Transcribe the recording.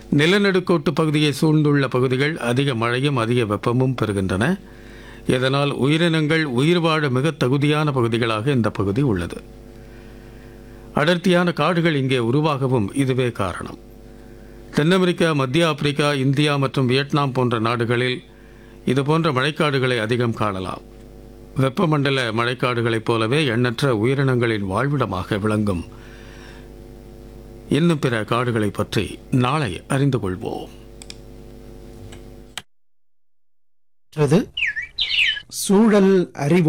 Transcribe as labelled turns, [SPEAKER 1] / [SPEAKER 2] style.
[SPEAKER 1] நிலநடுக்கோட்டு பகுதியை சூழ்ந்துள்ள பகுதிகள் அதிக மழையும் அதிக வெப்பமும் பெறுகின்றன இதனால் உயிரினங்கள் உயிர் வாழ மிக தகுதியான பகுதிகளாக இந்த பகுதி உள்ளது அடர்த்தியான காடுகள் இங்கே உருவாகவும் இதுவே காரணம் தென் அமெரிக்கா மத்திய ஆப்பிரிக்கா இந்தியா மற்றும் வியட்நாம் போன்ற நாடுகளில் இது போன்ற மழைக்காடுகளை அதிகம் காணலாம் வெப்பமண்டல மழைக்காடுகளைப் போலவே எண்ணற்ற உயிரினங்களின் வாழ்விடமாக விளங்கும் இன்னும் பிற காடுகளை பற்றி நாளை அறிந்து கொள்வோம்
[SPEAKER 2] மற்றது சூழல் அறிவு